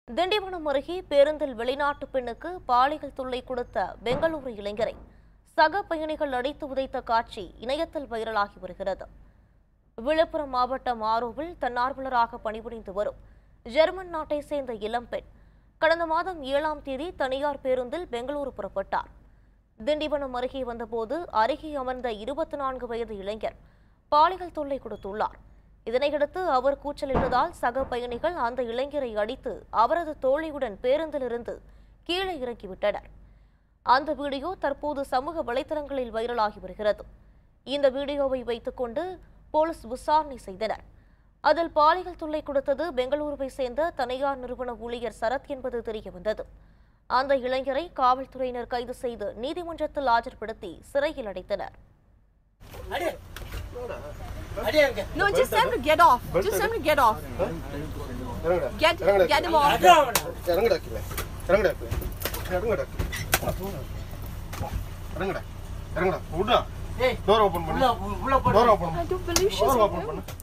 திண்டிவனம் அருகே பேருந்தில் வெளிநாட்டு பெண்ணுக்கு பாலியல் தொல்லை கொடுத்த பெங்களூரு இளைஞரை சக பயணிகள் அடித்து உதைத்த காட்சி இணையத்தில் வைரலாகி வருகிறது விழுப்புரம் மாவட்டம் ஆரோவில் தன்னார்வலராக பணிபுரிந்து வரும் ஜெர்மன் நாட்டை சேர்ந்த இளம்பெண் கடந்த மாதம் ஏழாம் தேதி தனியார் பேருந்தில் பெங்களூரு புறப்பட்டார் திண்டிவனம் அருகே வந்தபோது அருகே அமர்ந்த இருபத்தி நான்கு வயது இளைஞர் பாலியல் தொல்லை கொடுத்துள்ளார் இதனையடுத்து அவர் கூச்சலிட்டதால் சக பயணிகள் அந்த இளைஞரை அடித்து அவரது தோழியுடன் பேருந்திலிருந்து கீழே இறக்கிவிட்டனர் அந்த வீடியோ தற்போது சமூக வலைதளங்களில் வைரலாகி வருகிறது இந்த வீடியோவை வைத்துக்கொண்டு போலீஸ் விசாரணை செய்தனர் அதில் பாலியல் தொல்லை கொடுத்தது பெங்களூருவை சேர்ந்த தனியார் நிறுவன ஊழியர் சரத் என்பது தெரியவந்தது அந்த இளைஞரை காவல்துறையினர் கைது செய்து நீதிமன்றத்தில் ஆஜர்படுத்தி சிறையில் அடைத்தனர் அடி அடி அங்க No, just tell him to get off. Just tell him to get off. இறங்குடா Get இறங்குடா get him off. அடி அவன இறங்குடா கீழே இறங்குடா கீழே இறங்குடா இறங்குடா இறங்குடா விடுடா ஏய் டோர் ஓபன் பண்ணு உள்ள உள்ள டோர் போடு open I don't believe she's door with open him. பண்ணு